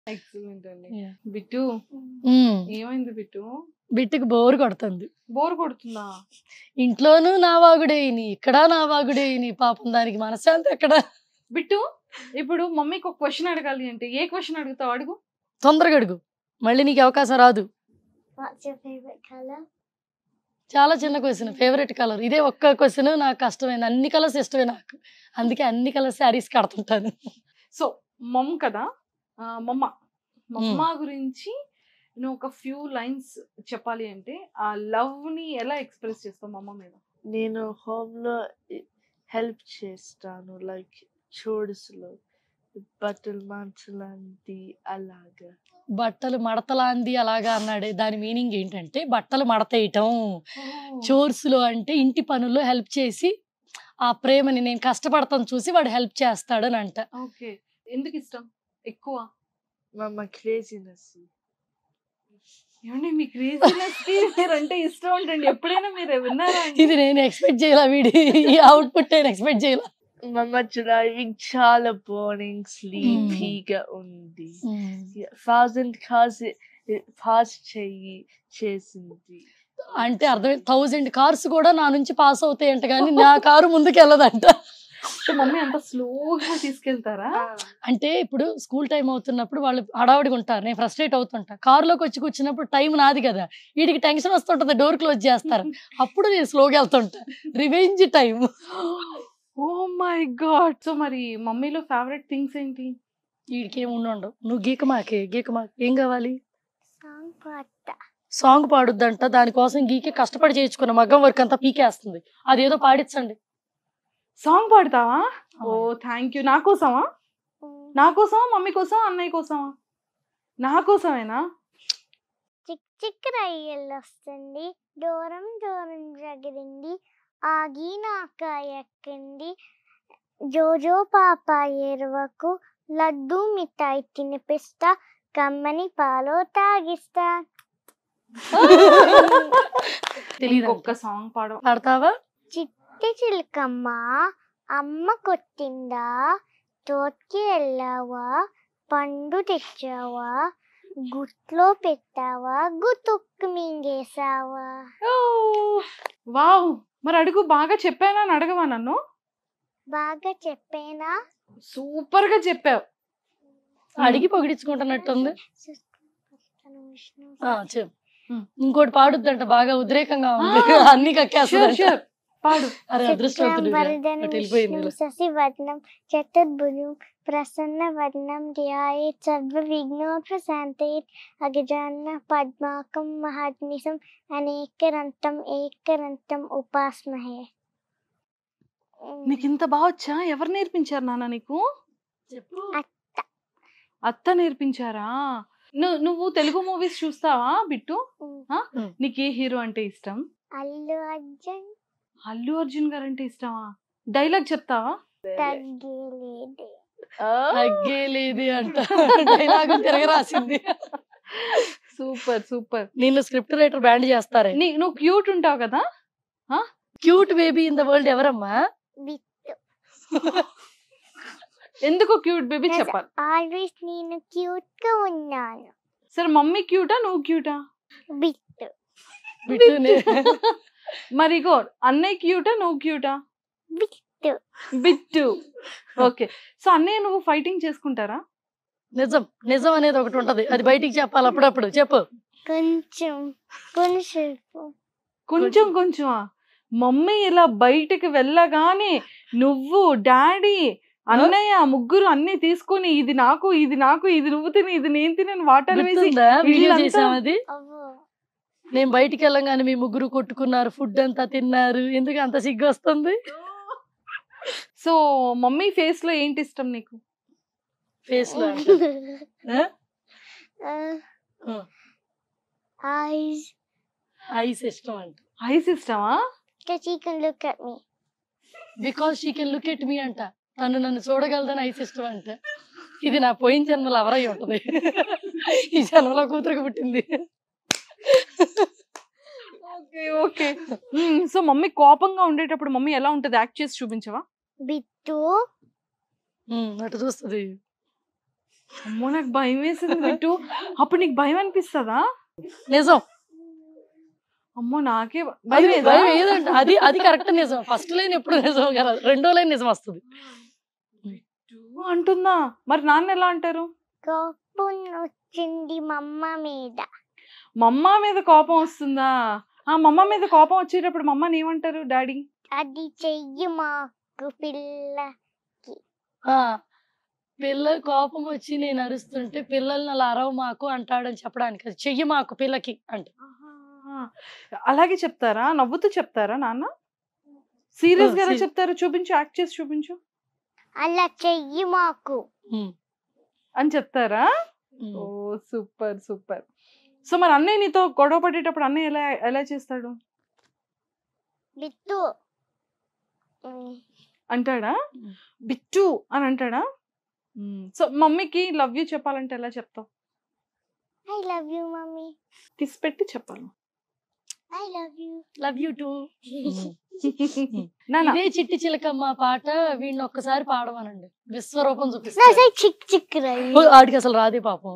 Excellent అండి Yeah. Bittu ఉమ్, ఏమైంది బిట్టు బిట్టుకు బోర్ కొడుతుంది బోర్ కొడుతుందా ఇంట్లోనూ నా వాగుడేయని ఇక్కడ నా వాగుడేయని పాపం దానికి మనశ్శాంతి ఎక్కడ బిట్టు ఇప్పుడు మమ్మీకి ఒక క్వశ్చన్ అడగాలి అంటే ఏ క్వశ్చన్ అడుగుతావు అడుగు తొందరగా అడుగు మళ్ళీ నీకు అవకాశం రాదు What's your favorite color? చాలా చిన్న క్వశ్చన్ ఫేవరెట్ కలర్ ఇదే ఒక్క క్వశ్చన్ నాకు కష్టమైంది అన్ని కలర్స్ ఇష్టమే నాకు అందుకే అన్ని కలర్ శారీస్ కడుతుంటాను సో మమ్ కదా ఆ, మమ్మ మమ్మ గురించి నువ్వు ఒక ఫ్యూ లైన్స్ చెప్పాలి అంటే ఆ లవ్ ని ఎలా ఎక్స్ప్రెస్ చేస్తావు మమ్మ మీద నేను హోమ్ లో హెల్ప్ చేస్తాను లైక్ చోడుసులో బట్టలు మార్చలాంటి అలాగా బట్టలు మడతలాంది అలాగా అన్నాడే దాని మీనింగ్ ఏంటంటే బట్టలు మడతేయటం చోర్స్ లో అంటే ఇంటి పనుల్లో హెల్ప్ చేసి ఆ ప్రేమని నేను కష్టపడతాను చూసి వాడు హెల్ప్ చేస్తాడని అంట ఓకే ఎందుకు ఇష్టం ఎక్కువ మా అమ్మ క్రేజీనెస్ ఏమండి మీ క్రేజీనెస్ మీరు అంటే ఇష్టం ఉంటుంది ఎప్పుడైనా మీరు విన్నారా అండి? ఇది నేను ఎక్స్పెక్ట్ చేయాల వీడి ఈ అవుట్పుట్ నేను ఎక్స్పెక్ట్ చేయాల మా అమ్మ డ్రైవింగ్ చాలా బోరింగ్ స్లీపీగా ఉంది థౌజండ్ కార్స్ పాస్ చెయ్యి చేసింది అంటే అర్థం థౌజండ్ కార్స్ కూడా నా నుంచి పాస్ అవుతాయంట కానీ నా కారు ముందుకు వెళ్ళదంట సో మమ్మీ అంత స్లోగా తీసుకెళ్తారా అంటే ఇప్పుడు స్కూల్ టైం అవుతున్నప్పుడు వాళ్ళు హడావుడిగా ఉంటారు నేను ఫ్రస్ట్రేట్ అవుతుంటా కారులోకి వచ్చి కూర్చున్నప్పుడు టైం నాది కదా వీడికి టెన్షన్ వస్తుంటుంది డోర్ క్లోజ్ చేస్తారు అప్పుడు నేను స్లోగా వెళ్తుంటా revenge time oh my god so మరి మమ్మీలో ఫేవరెట్ థింగ్స్ ఏంటి వీడికి ఏమి ఉండవు నువ్వు గీక మాకే గీక మాకు ఏం కావాలి Song పాడతా సాంగ్ పాడుద్దంట దానికోసం గీకే కష్టపడి చేయించుకున్న మగ్గం వర్క్ అంతా పీకేస్తుంది అదేదో పాడించండి సాంగ్ పాడతావా ఓ థ్యాంక్ యూ నా కోసమా Mm. నా కోసమా మమ్మీ కోసమా అన్నయ్య కోసమా నా కోసమేనా చిక్ చిక్ రయ్యలు వస్తుంది దూరం దూరం జగిరింది ఆగి నాక ఎక్కింది జోజో పాప ఎరువకు లడ్డు మిఠాయి తినిపిస్తా కమ్మని పాలు తాగిస్తా తెలియదు ఇంకొక సాంగ్ పాడ పాడతావా చిట్టి చిలకమ్మ అమ్మ కొట్టిందా తోటకి వెళ్ళావా పండు తెచ్చావా గుట్లో పెట్టావా గుతుక్కు మింగేసావా వావ్ మరి అడుగు బాగా చెప్పానా అని అడగవా నన్ను బాగా చెప్పేనా సూపర్ గా చెప్పావు అడిగి పొగిడించుకుంటున్నట్టుంది ఆ, చెప్పు ఉమ్. ఇంకోటి పాడుద్దంట బాగా ఉద్రేకంగా ఉంది ఆ, అన్ని Sure, కక్కేస్తుంది sure. పాడు అరే అదృష్టవంతుడు వరదనం అటు వెళ్ళిపోయింది ఇలా. శశివర్ణం చతుర్భుజం ప్రసన్న వర్ణం ధ్యాయే సర్వ విఘ్నోపశాంతే అగజాన పద్మాకం మహాత్మిసం అనేకరంతం ఏకరంతం ఉపాస్మహే నీకు ఇంత బాగా వచ్చా ఎవరు నేర్పించారు నాన్న నీకు చెప్పు అత్త నేర్పించారా నువ్వు నువ్వు తెలుగు మూవీస్ చూస్తావా బిట్టు ఆ? ఉమ్. నీకు ఏ హీరో అంటే ఇష్టం అల్లు అర్జున్ అల్లు అర్జున్ గారు అంటే ఇష్టమా డైలాగ్ చెప్తావా తగ్గేలేదే తగ్గేలేది అంట డైలాగ్ తిరగరాసింది సూపర్ సూపర్ నిన్ను స్క్రిప్ట్ రైటర్ బ్యాండ్ చేస్తారే నీ నువ్వు క్యూట్ ఉంటావు కదా cute baby in the world ఎవరమ్మా బిట్టు ఎందుకు క్యూట్ బేబీ చెప్పాలి ఆల్వేస్ నేను క్యూట్ గా ఉన్నాను సరే మమ్మీ క్యూటా నువ్వు క్యూటా బిట్టు బిట్టు నే- మరి ఇగో అన్నయ్య క్యూటా నువ్వు క్యూటా బిట్టు బిట్టు ఓకే సో అన్నయ్య నువ్వు ఫైటింగ్ చేసుకుంటారా నిజం నిజం అనేది ఒకటి ఉంటది అది బయటికి చెప్పాలి అప్పుడప్పుడు చెప్పు కొంచెం కొంచెం కొంచెం కొంచెమా మమ్మీ ఇలా బయటకు వెళ్ళగానే నువ్వు డాడీ అన్నయ్య ముగ్గురు అన్ని తీసుకొని ఇది నాకు ఇది నాకు ఇది నువ్వు తిని ఇది నేను తినని వాటర్ వేసి గుర్తుందా వీడియో వీళ్ళంతా- చేసాం అది అవ్వో నేను బయటికి వెళ్ళగానే మీ ముగ్గురు కొట్టుకున్నారు ఫుడ్ అంతా తిన్నారు ఎందుకు అంత సిగ్గు వస్తుంది సో మమ్మీ ఫేస్ లో ఏంటి ఇష్టం నీకు ఫేస్ లో uh, Uh. eyes ఐస్ ఇష్టం అంట ఐస్ ఇష్టమా because he can look at me because she can look at me అంట తను నన్ను చూడగలదని ఐస్ ఇష్టం అంట ఇది నా పోయిన జన్మలో ఎవరై ఉంటది ఈ జన్మలో కూతురుకు పుట్టింది ఓకే ఓకే సో మమ్మీ కోపంగా ఉండేటప్పుడు మమ్మీ ఎలా ఉంటది యాక్ట్ చేసి చూపించవా బిట్టు ఉమ్, అటు చూస్తుంది అమ్మో నాకు భయం వేసింది బిట్టు అప్పుడు నీకు భయం అనిపిస్తుందా నిజం అమ్మో నాకే భ- అది భయం భయం వేయదా? ఏదంటే అది అది కరెక్ట్ నిజం ఫస్ట్ లైన్ ఎప్పుడు నిజం కదా రెండో లైన్ నిజం వస్తుంది అంటుందా మరి నాన్న ఎలా అంటారు కోపం వచ్చింది మా అమ్మ మీద మమ్మ మీద కోపం వస్తుందా ఆ మమ్మ మీద కోపం వచ్చేటప్పుడు మమ్మని ఏమంటారు డాడీ అది చెయ్యి మాకు పిల్ల ఆ, పిల్ల కోపం వచ్చి నేను అరుస్తుంటే పిల్లల్ని అలా అరవ మాకు అంటాడని చెప్పడానికి అది చెయ్యి మాకు పిల్లకి అంటే అలాగే చెప్తారా నవ్వుతూ చెప్తారా నాన్న సీరియస్ గా ఎలా serious. చెప్తారు చూపించు యాక్ట్ చేసి చూపించు అలా చెయ్యి మాకు ఉమ్, అని చెప్తారా ఉమ్. ఓ సూపర్ సూపర్ సో మరి అన్నయ్య నీతో గొడవ పడేటప్పుడు అన్నయ్య ఎలా ఎలా చేస్తాడు బిట్టు అంటాడా మ్మ్. బిట్టు అని అంటాడా సో మమ్మీకి లవ్ యూ చెప్పాలంటే ఎలా చెప్తావు I love you mummy kiss పెట్టి చెప్పాలి I love you love you too నాన్న ఇదే చిట్టి చిలకమ్మ పాట వీడిని ఒక్కసారి పాడమనండి విశ్వరూపం నా చూపిస్తాడు సై చిక్ చిక్ రై ఓ, ఆడికి అసలు రాదే పాపం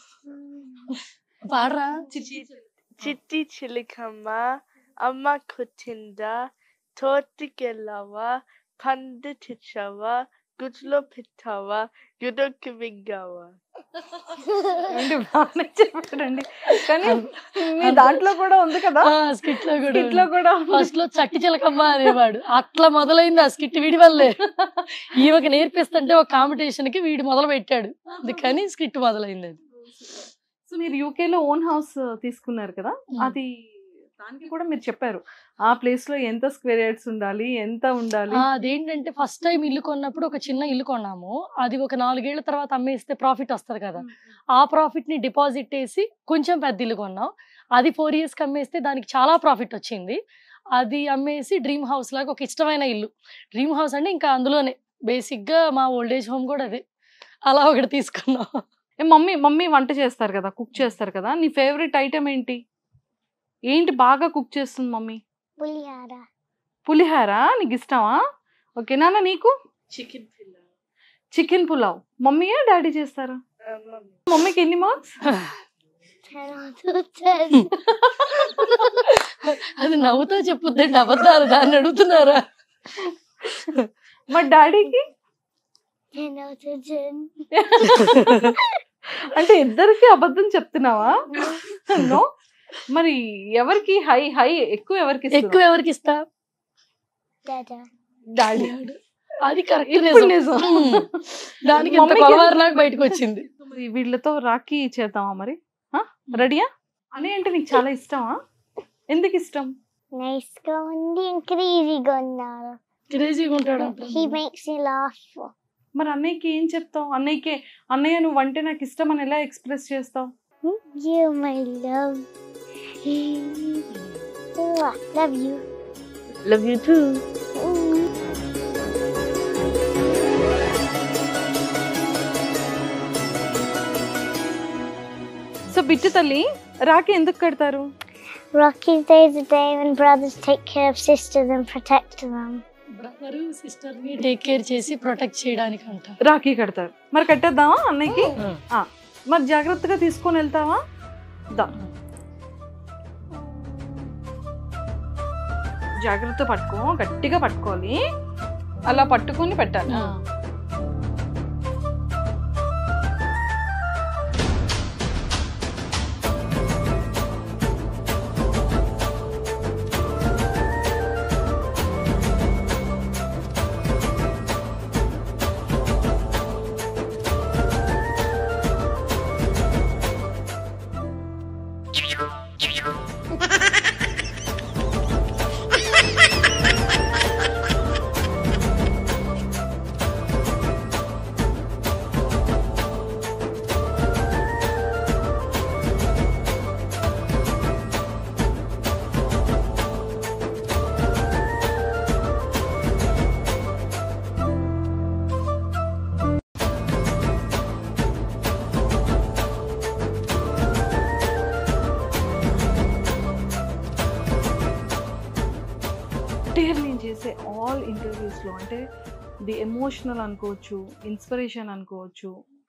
పాడరా చిట్టి చిలకమ్మ అమ్మ కొట్టిందా తోటికెళ్ళావా పండు తెచ్చావా గుడ్లో పెట్టావా గుడొక్కి మింగావా అంటే బాగానే చెప్పాడండి కానీ మీ దాంట్లో కూడా ఉంది కదా స్కిట్ లో Skit లో కూడా కూడా ఉంది. ఫస్ట్ లో చట్టి చిలకమ్మ అనేవాడు అట్లా మొదలైంది ఆ స్కిట్ వీడి వల్లే ఈమెకి నేర్పిస్తుంటే ఒక కాంపిటీషన్ కి వీడు మొదలు పెట్టాడు అందుకని స్కిట్ మొదలైంది అది సో మీరు యూకే లో ఓన్ హౌస్ తీసుకున్నారు కదా మ్మ్. అది దానికి కూడా మీరు చెప్పారు ఆ ప్లేస్ లో ఎంత స్క్వేర్ యార్డ్స్ ఉండాలి ఎంత ఉండాలి ఆ, అదేంటంటే ఫస్ట్ టైం ఇల్లు కొన్నప్పుడు ఒక చిన్న ఇల్లు కొన్నాము అది ఒక నాలుగేళ్ల తర్వాత అమ్మేస్తే ప్రాఫిట్ వస్తుంది కదా ఆ ప్రాఫిట్ ని డిపాజిట్ వేసి కొంచెం పెద్ద ఇల్లు కొన్నాం అది ఫోర్ ఇయర్స్ కి అమ్మేస్తే దానికి చాలా ప్రాఫిట్ వచ్చింది అది అమ్మేసి డ్రీమ్ హౌస్ లాగా ఒక ఇష్టమైన ఇల్లు డ్రీమ్ హౌస్ అంటే ఇంకా అందులోనే బేసిక్ గా మా ఓల్డేజ్ హోమ్ కూడా అదే అలా ఒకటి తీసుకున్నాం ఏ, మమ్మీ మమ్మీ వంట చేస్తారు కదా కుక్ చేస్తారు కదా నీ ఫేవరెట్ ఐటమ్ ఏంటి ఏంటి బాగా కుక్ చేస్తుంది మమ్మీ పులిహార పులిహార నీకు ఇష్టమా ఓకే నాన్న నీకు చికెన్ పిల్ల చికెన్ పులావ్ మమ్మీయా డాడీ చేస్తారా మమ్మీకి ఎన్ని మార్క్స్ అది నవ్వుతో చెప్పుద్దండి అబద్ధాలు దాన్ని అడుగుతున్నారా మరి డాడీకి అంటే ఇద్దరికి అబద్ధం చెప్తున్నావా నో మరి ఎవరికి హై హై ఎక్కువ ఎవరికి ఎక్కువ ఎవరికి ఇస్తా డాడీ అది కరెక్ట్ ఇప్పుడు నిజం నిజం. ఉమ్. దానికి ఇంత మమ్మీకి- కొలవారిలాగా బయటకు వచ్చింది మరి వీళ్ళతో రాఖీ చేద్దామా మరి రెడీయా అని అంటే నీకు చాలా ఇష్టమా ఎందుకు ఇష్టం నైస్ గా ఉంది ఇంకా ఈజీగా ఉన్నారు క్రేజీగా ఉంటాడు హీ మేక్స్ మీ లాఫ్ మరి అన్నయ్యకి ఏం చెప్తావు అన్నయ్యకి అన్నయ్య నువ్వు అంటే నాకు ఇష్టం అని ఎలా ఎక్స్ప్రెస్ చేస్తావు you my love love you love you too so Bittu తల్లి రాఖీ ఎందుకు కడతారు Rocky's Day is a day when brothers take care of sisters and protect them. Brother sister ని టేక్ కేర్ చేసి ప్రొటెక్ట్ చేయడానికి అంట రాఖీ కడతారు మరి కట్టేద్దామా అన్నయ్యకి ఆ, మరి జాగ్రత్తగా తీసుకొని వెళ్తావా దా జాగ్రత్త పట్టుకో గట్టిగా పట్టుకోవాలి అలా పట్టుకొని పెట్టాలి డేర్ నేను చేసే ఆల్ ఇంటర్వ్యూస్లో అంటే ది ఎమోషనల్ అనుకోవచ్చు ఇన్స్పిరేషన్ అనుకోవచ్చు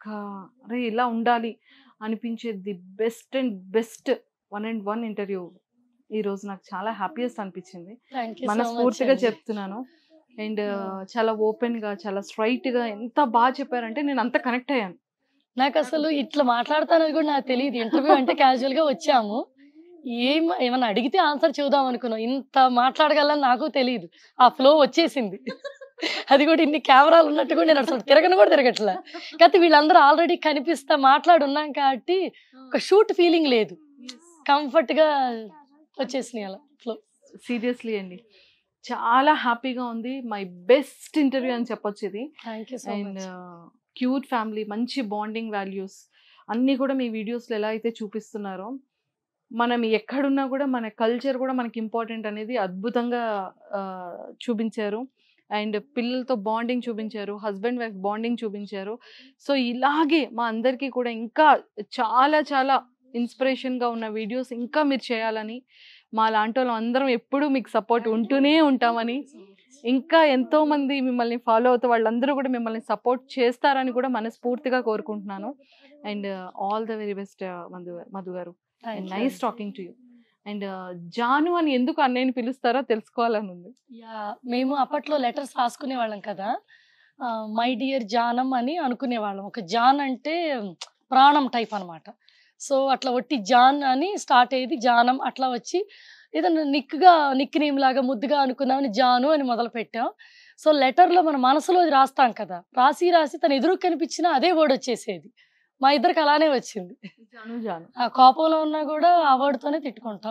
అరే ఇలా ఉండాలి అనిపించే the best and best one and one interview ఈ రోజు నాకు చాలా హ్యాపీయెస్ట్ అనిపించింది థ్యాంక్ యూ మనస్ఫూర్తిగా చెప్తున్నాను అండ్ చాలా ఓపెన్ గా చాలా స్ట్రైట్ గా ఎంత బాగా చెప్పారంటే నేను అంత కనెక్ట్ అయ్యాను నాకు అసలు ఇట్లా మాట్లాడతానని కూడా నాకు తెలియదు ఇంటర్వ్యూ అంటే క్యాజువల్ గా వచ్చాము ఏం ఏమన్నా అడిగితే ఆన్సర్ చూద్దాం అనుకున్నాం ఇంత మాట్లాడగలని నాకు తెలియదు ఆ ఫ్లో వచ్చేసింది అది కూడా ఇన్ని కెమెరాలు ఉన్నట్టు కూడా నేను అసలు తిరగను కూడా తిరగట్లే కాకపోతే వీళ్ళందరూ ఆల్రెడీ కనిపిస్తా మాట్లాడున్నాం కాబట్టి ఒక షూట్ ఫీలింగ్ లేదు కంఫర్ట్ గా వచ్చేసినాయి అలా ఫ్లో సీరియస్లీ అండి చాలా హ్యాపీగా ఉంది మై బెస్ట్ ఇంటర్వ్యూ అని చెప్పొచ్చు ఇది thank you so and much cute family మంచి బాండింగ్ వాల్యూస్ అన్నీ కూడా మీ వీడియోస్లో ఎలా అయితే చూపిస్తున్నారో మనం ఎక్కడున్నా కూడా మన కల్చర్ కూడా మనకి ఇంపార్టెంట్ అనేది అద్భుతంగా ఆ, చూపించారు అండ్ పిల్లలతో బాండింగ్ చూపించారు హస్బెండ్ వైఫ్ బాండింగ్ చూపించారు సో ఇలాగే మా అందరికీ కూడా ఇంకా చాలా చాలా ఇన్స్పిరేషన్గా ఉన్న వీడియోస్ ఇంకా మీరు చేయాలని మా లాంటి వాళ్ళం అందరం ఎప్పుడూ మీకు సపోర్ట్ ఉంటూనే ఉంటామని ఇంకా ఎంతో మంది మిమ్మల్ని ఫాలో అవుతూ వాళ్ళందరూ కూడా మిమ్మల్ని సపోర్ట్ చేస్తారని కూడా మనస్ఫూర్తిగా కోరుకుంటున్నాను and all the very best Madhu Madhu garu and nice talking to you and Janu అని ఎందుకు అన్నయ్యని పిలుస్తారో తెలుసుకోవాలని ఉంది యా మేము అప్పట్లో లెటర్స్ రాసుకునే వాళ్ళం కదా మై డియర్ జానం అని అనుకునే వాళ్ళం ఒక జాన్ అంటే ప్రాణం టైప్ అన్నమాట సో అట్లా ఒట్టి జాన్ అని స్టార్ట్ అయ్యేది జానం అట్లా వచ్చి ఏదైనా నిక్గా నిక్ నేమ్ లాగా ముద్దుగా అనుకుందామని జాను అని మొదలు పెట్టాం సో లెటర్లో మన మనసులో అది రాస్తాం కదా రాసి రాసి తన ఎదురు కనిపించినా అదే వర్డ్ వచ్చేసేది మా ఇద్దరికి అలానే వచ్చింది జాను జాను ఆ కోపంలో ఉన్నా కూడా ఆ word తోనే తిట్టుకుంటాం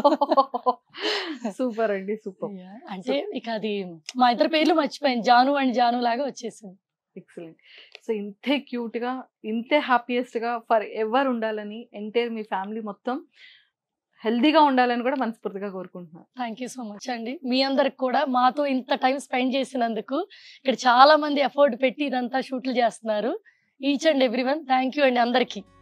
సూపర్ అండి సూపర్ Yeah, అంటే ఇక అది మా ఇద్దరు పేర్లు మర్చిపోయాను జాను అండ్ జాను లాగా వచ్చేసింది ఎక్సలెంట్ సో ఇంతే క్యూట్ గా ఇంతే హ్యాపీయెస్ట్ గా ఫర్ ఎవర్ ఉండాలని ఎంటైర్ మీ ఫ్యామిలీ మొత్తం హెల్దీగా ఉండాలని కూడా మనస్ఫూర్తిగా కోరుకుంటున్నాను థ్యాంక్ యూ సో మచ్ అండి మీ అందరికి కూడా మాతో ఇంత టైం స్పెండ్ చేసినందుకు ఇక్కడ చాలా మంది ఎఫర్ట్ పెట్టి ఇదంతా షూట్లు చేస్తున్నారు each and every one thank you అండి అందరికీ